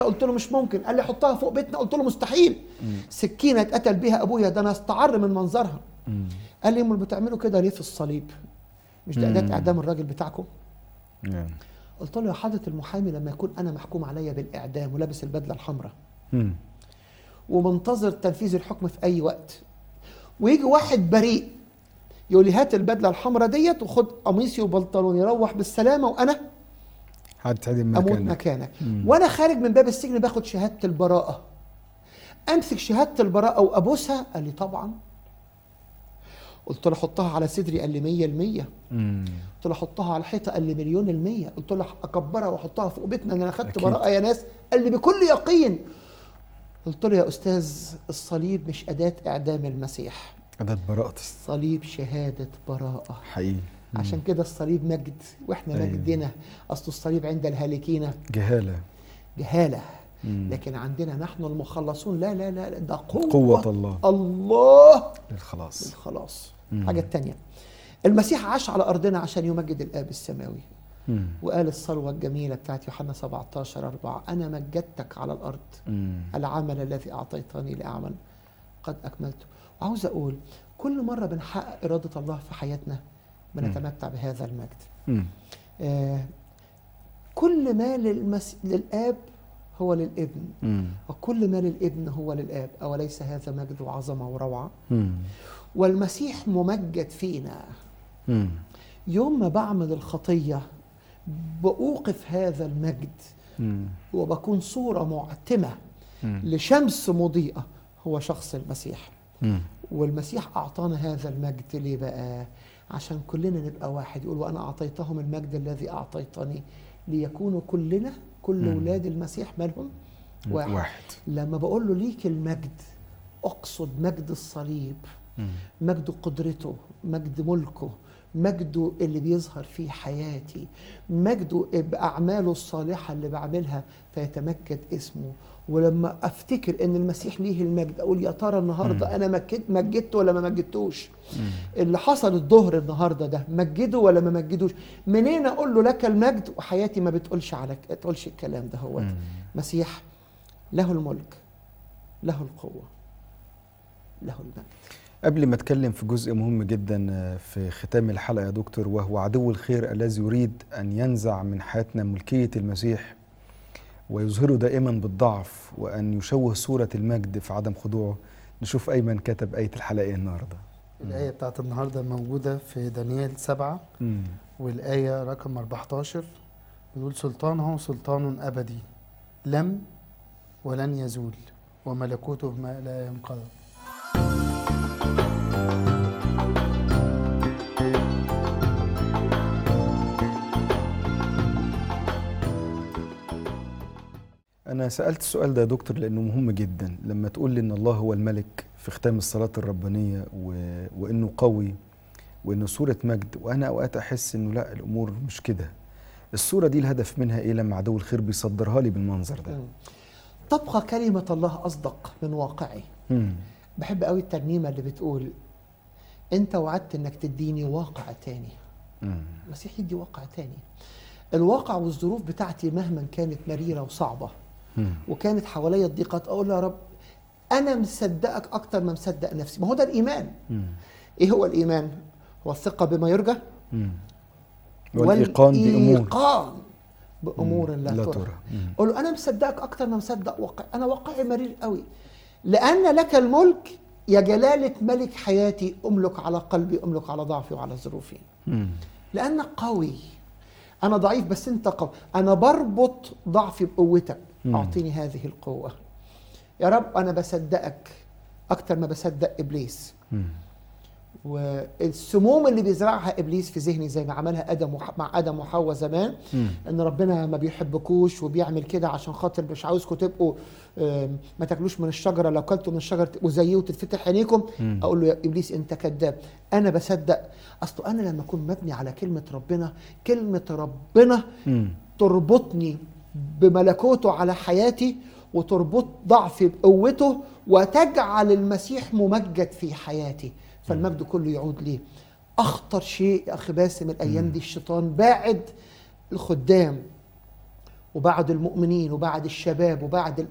قلت له مش ممكن قال لي حطها فوق بيتنا قلت له مستحيل سكينه اتقتل بيها ابويا ده انا استعر من منظرها قال لي امال بتعملوا كده ليه في الصليب مش ده اداه اعدام الراجل بتاعكم نعم. قلت له يا حضره المحامي لما يكون انا محكوم عليا بالاعدام ولابس البدله الحمراء مم. ومنتظر تنفيذ الحكم في اي وقت ويجي واحد بريء يقول لي هات البدله الحمراء ديت وخد قميصي وبنطلوني روح بالسلامه وانا هتعدم اموت مكانك مكانك مم. وانا خارج من باب السجن باخد شهاده البراءه امسك شهاده البراءه وابوسها قال لي طبعا قلت له حطها على صدري قال لي 100% مم. قلت له حطها على الحيطه قال لي مليون المية قلت له اكبرها واحطها فوق بيتنا ان انا اخدت أكيد. براءه يا ناس قال لي بكل يقين قلت له يا استاذ الصليب مش اداه اعدام المسيح أداة براءتي الصليب شهاده براءه حقيقي مم. عشان كده الصليب مجد واحنا أيوة. مجدنا اصل الصليب عند الهالكين جهالة جهاله مم. لكن عندنا نحن المخلصون لا لا لا ده قوه قوة الله الله للخلاص للخلاص مم. حاجه تانية المسيح عاش على ارضنا عشان يمجد الاب السماوي مم. وقال الصلوة الجميلة بتاعت يوحنا 17 4 أنا مجدتك على الأرض مم. العمل الذي أعطيتني لأعمل قد أكملته وعاوز أقول كل مرة بنحقق إرادة الله في حياتنا بنتمتع بهذا المجد مم. آه كل ما للمس... للآب هو للابن مم. وكل ما للابن هو للآب أوليس هذا مجد وعظمة وروعة مم. والمسيح ممجد فينا مم. يوم ما بعمل الخطية بأوقف هذا المجد مم. وبكون صورة معتمة مم. لشمس مضيئة هو شخص المسيح مم. والمسيح أعطانا هذا المجد ليه بقى عشان كلنا نبقى واحد يقول وأنا أعطيتهم المجد الذي أعطيتني ليكونوا كلنا كل مم. ولاد المسيح مالهم واحد. واحد لما بقول له ليك المجد أقصد مجد الصليب مم. مجد قدرته مجد ملكه مجده اللي بيظهر في حياتي مجده بأعماله الصالحة اللي بعملها فيتمجد اسمه ولما افتكر ان المسيح ليه المجد اقول يا ترى النهارده مم. انا مجد مجدته ولا ما مجدتوش مم. اللي حصل الظهر النهارده ده مجده ولا ما مجدوش منين اقول له لك المجد وحياتي ما بتقولش على تقولش الكلام ده هو مم. مسيح له الملك له القوه له المجد قبل ما اتكلم في جزء مهم جدا آه، في ختام الحلقه يا دكتور وهو عدو الخير الذي يريد ان ينزع من حياتنا ملكيه المسيح ويظهره دائما بالضعف وان يشوه صوره المجد في عدم خضوعه نشوف ايمن كتب ايه الحلقه ايه النهارده الآية بتاعت النهاردة موجودة في دانيال سبعة مم. والآية رقم 14 بيقول سلطانه سلطان أبدي لم ولن يزول وملكوته بما لا ينقضى أنا سألت السؤال ده يا دكتور لأنه مهم جدا لما تقول لي إن الله هو الملك في ختام الصلاة الربانية و... وإنه قوي وإنه صورة مجد وأنا أوقات أحس إنه لا الأمور مش كده الصورة دي الهدف منها إيه لما عدو الخير بيصدرها لي بالمنظر ده مم. تبقى كلمه الله اصدق من واقعي مم. بحب قوي الترنيمه اللي بتقول انت وعدت انك تديني واقع تاني مم. المسيح يدي واقع تاني الواقع والظروف بتاعتي مهما كانت مريره وصعبه مم. وكانت حواليا الضيقات اقول له يا رب انا مصدقك اكتر ما مصدق نفسي ما هو ده الايمان مم. ايه هو الايمان هو الثقه بما يرجى مم. والإيقان بأمور والإيقان بامور لا, لا ترى ترى مم. قول له انا مصدقك اكتر ما مصدق واقع انا واقعي مرير قوي لان لك الملك يا جلاله ملك حياتي املك على قلبي املك على ضعفي وعلى ظروفي مم. لانك قوي انا ضعيف بس انت قوي انا بربط ضعفي بقوتك مم. اعطيني هذه القوه يا رب انا بصدقك اكتر ما بصدق ابليس مم. والسموم اللي بيزرعها ابليس في ذهني زي ما عملها ادم وح... مع ادم وحواء زمان مم. ان ربنا ما بيحبكوش وبيعمل كده عشان خاطر مش عاوزكم تبقوا آم، ما تاكلوش من الشجره لو كلتوا من الشجره تبقوا زيه وتتفتح عينيكم مم. اقول له يا ابليس انت كذاب انا بصدق اصل انا لما اكون مبني على كلمه ربنا كلمه ربنا مم. تربطني بملكوته على حياتي وتربط ضعفي بقوته وتجعل المسيح ممجد في حياتي فالمجد كله يعود ليه اخطر شيء يا اخي باسم الايام دي الشيطان باعد الخدام وبعد المؤمنين وبعد الشباب وبعد